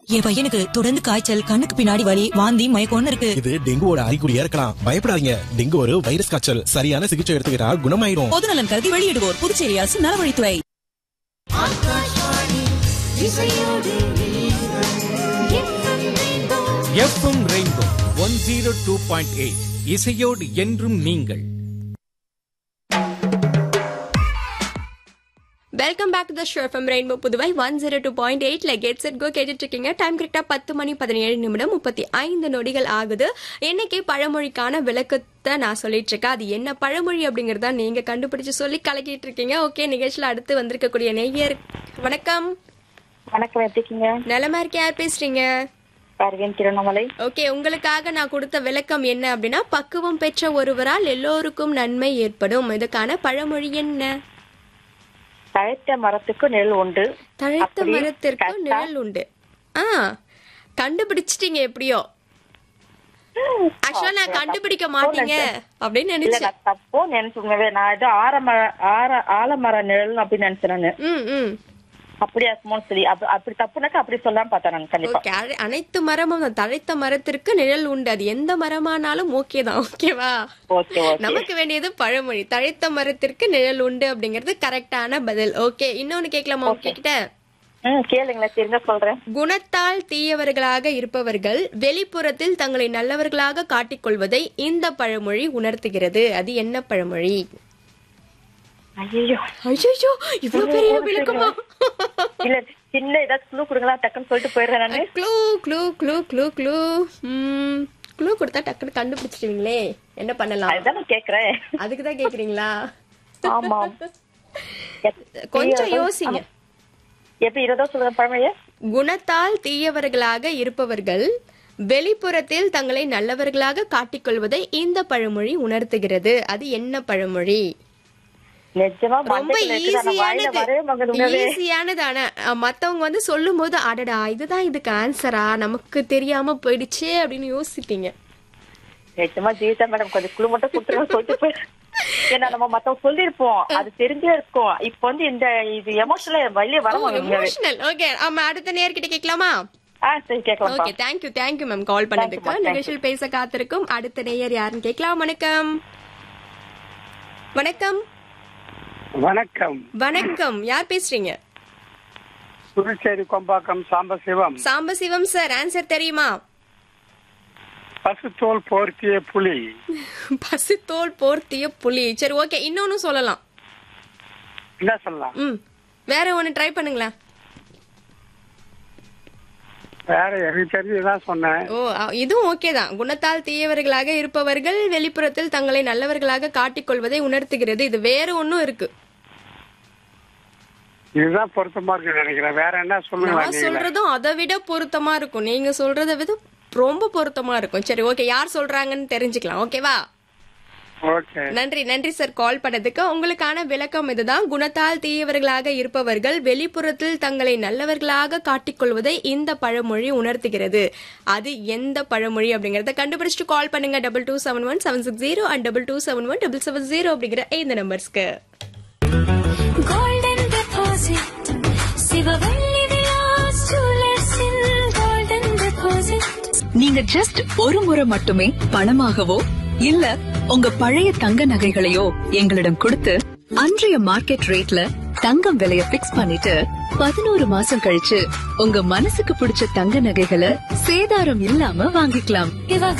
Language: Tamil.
என் பையனுக்கு தொடர்ந்து காய்ச்சல் கண்ணுக்கு பின்னாடி வலி வாந்தி மயக்கம்னு இருக்கு இது டெங்குவோட அறிகுறியா இருக்கலாம் பயப்படாதீங்க டெங்கு ஒரு வைரஸ் காய்ச்சல் சரியான சிகிச்சை எடுத்துக்கிட்டா குணமாயிடும் பொது நலன் கருதி வெளியிடுவோர் புதுச்சேரி அரசு நலவழித்துறை FM Rainbow one zero two point eight இசையோடு என்றும் நீங்கள் welcome back to the show from Rainbow Puduvai one zero two point எயிட்ல கெட் செட் கோ கேட்டுட்டு இருக்கீங்க டைம் கரெக்டா பத்து மணி பதினேழு நிமிடம் முப்பத்தி ஐந்து நொடிகள் ஆகுது இன்னைக்கு பழமொழிக்கான விளக்கத்தை நான் சொல்லிட்டு இருக்கேன் அது என்ன பழமொழி அப்படிங்கறத நீங்க கண்டுபிடிச்சு சொல்லி கலக்கிட்டு இருக்கீங்க ஓகே நிகழ்ச்சியில அடுத்து வந்திருக்கக்கூடிய நெய்யர் வணக்கம் வணக்கம் எப்படி இருக்கீங்க நிலமா இருக்க யார் பேசுறீங்க பார்வன் திருவண்ணாமலை ஓகே உங்களுக்காக நான் கொடுத்த விளக்கம் என்ன அப்படின்னா பக்குவம் பெற்ற ஒருவரால் எல்லோருக்கும் நன்மை ஏற்படும் இதுக்கான பழமொழி என்ன தழைத்த மரத்துக்கு நெல் உண்டு தழைத்த அப்படி மரத்திற்கு கரெக்டா? நிழல் உண்டு ஆ கண்டுபிடிச்சிட்டீங்க எப்படியோ ஆக்சுவலா நான் கண்டுபிடிக்க மாட்டீங்க அப்படின்னு இல்ல நினைச்சேன் நான் தப்போ நினைச்சுங்க நான் ஏதோ ஆரமர ஆர ஆலமர நிழல் அப்படின்னு நினைச்சேன் நானு ம் ம் அப்படியா சும்மா சொல்லி அப்ப- அப்படி தப்புனாக்கா அப்படி சொல்லாம பார்த்தேன் நான் கண்டிப்பா ஓகே அனை- அனைத்து மரமும் தான். தழைத்த மரத்திற்கு நிழல் உண்டு அது எந்த மரமானாலும் ஓகே தான் ஓகேவா ஓகே ஓகே நமக்கு வேண்டியது பழமொழி தழைத்த மரத்திற்கு நிழல் உண்டு அப்படிங்கிறது கரெக்டான பதில் ஓகே இன்னொன்னு கேட்கலாமா உங்ககிட்ட ம் கேளுங்களேன் தெரிஞ்சா சொல்றேன் குணத்தால் தீயவர்களாக இருப்பவர்கள் வெளிப்புறத்தில் தங்களை நல்லவர்களாக காட்டிக்கொள்வதை இந்த பழமொழி உணர்த்துகிறது அது என்ன பழமொழி ஐயோ ஐயோ இவ்வளவு பெரிய விளக்கமா இல்ல சின்ன ஏதாச்சும் க்ளூ கொடுங்களா டக்குன்னு சொல்லிட்டு போயிடுறேன் நானு clue clue clue clue clue clue கொடுத்தா டக்குன்னு கண்டுபிடிச்சிடுவீங்களே என்ன பண்ணலாம் அதுதான் நான் கேக்குறேன் அதுக்கு தான் கேக்குறீங்களா ஆமா கொஞ்சம் யோசிங்க எப்படி இருதோ சொல்லுங்க பழமையே குணத்தால் தீயவர்களாக இருப்பவர்கள் வெளிப்புறத்தில் தங்களை நல்லவர்களாக காட்டிக்கொள்வதை இந்த பழமொழி உணர்த்துகிறது அது என்ன பழமொழி நிஜமா ரொம்ப மண்டைக்குள்ள இருக்குது. ஆனா வாயில வரவே மாட்டேங்குது ஈஸியானது உண்மையாவே. ஈஸியானதான மத்தவங்க வந்து சொல்லும் போது அடடா இதுதான் இதுக்கு ஆன்சரா நமக்கு தெரியாம போயிடுச்சே அப்படின்னு யோசிப்பீங்க நிஜமா ஜீவிதா மேடம் கொஞ்சம் குழு மட்டும் கொடுத்துருங்க சொல்லிட்டு போய் ஏன்னா நம்ம மத்தவங்க சொல்லிருப்போம் அது தெரிஞ்சே இருக்கும் இப்ப வந்து இந்த இது எமோஷனல் வெளியே வர மாட்டேங்குது எமோஷனல் ஓகே ஆமா அடுத்த நேர்கிட்ட கேட்கலாமா ஆ சரி கேட்கலாம் okay thank you thank you ma'am call பண்ணதுக்கு Thank you, ma'am. நிகழ்ச்சியில் பேச காத்திருக்கும் அடுத்த நேயர் யாருன்னு கேட்கலாம் வணக்கம் வணக்கம் வணக்கம் வணக்கம் யார் பேசுறீங்க புதுச்சேரி கொம்பாக்கம் சாம்பசிவம் சாம்பசிவம் சார் ஆன்சர் தெரியுமா பசுத்தோல் போர்த்திய புலி பசுத்தோல் போர்த்திய புலி சரி ஓகே இன்னொன்னு சொல்லலாம் என்ன சொல்லலாம் ம் வேற ஒன்னு ட்ரை பண்ணுங்களேன் வேற எனக்கு தெரிஞ்சுதான் சொன்னேன் ஓ அ- இதுவும் ஓகே தான் குணத்தால் தீயவர்களாக இருப்பவர்கள் வெளிப்புறத்தில் தங்களை நல்லவர்களாக காட்டிக்கொள்வதை உணர்த்துகிறது இது வேற ஒன்னும் இருக்கு இதுதான் பொருத்தமா இருக்கு நினைக்கிறேன் வேற என்ன சொல்லுங்களா நான் நீங்க சொல்றதும் அதை விட பொருத்தமா இருக்கும் நீங்க சொல்றதை விட ரொம்ப பொருத்தமா இருக்கும் சரி ஓகே யார் சொல்றாங்கன்னு தெரிஞ்சுக்கலாம் ஓகேவா ஓகே நன்றி நன்றி சார் கால் பண்ணதுக்கு உங்களுக்கான விளக்கம் இதுதான் குணத்தால் தீயவர்களாக இருப்பவர்கள் வெளிப்புறத்தில் தங்களை நல்லவர்களாக காட்டிக்கொள்வதை இந்த பழமொழி உணர்த்துகிறது அது எந்த பழமொழி அப்படிங்கறத கண்டுபிடிச்சிட்டு கால் பண்ணுங்க double two seven one seven six zero and double two seven one double seven zero அப்படிங்கிற இந்த நம்பர்ஸ்க்கு golden deposit சிவவள்ளி விலாஸ் ஜுவல்லர்ஸின் golden deposit நீங்க ஜஸ்ட் ஒரு முறை மட்டுமே பணமாகவோ இல்ல உங்க பழைய தங்க நகைகளையோ எங்களிடம் கொடுத்து அன்றைய மார்க்கெட் ரேட்ல தங்கம் விலைய பிக்ஸ் பண்ணிட்டு பதினோரு மாசம் கழிச்சு உங்க மனசுக்கு பிடிச்ச தங்க நகைகளை சேதாரம் இல்லாம வாங்கிக்கலாம் இவ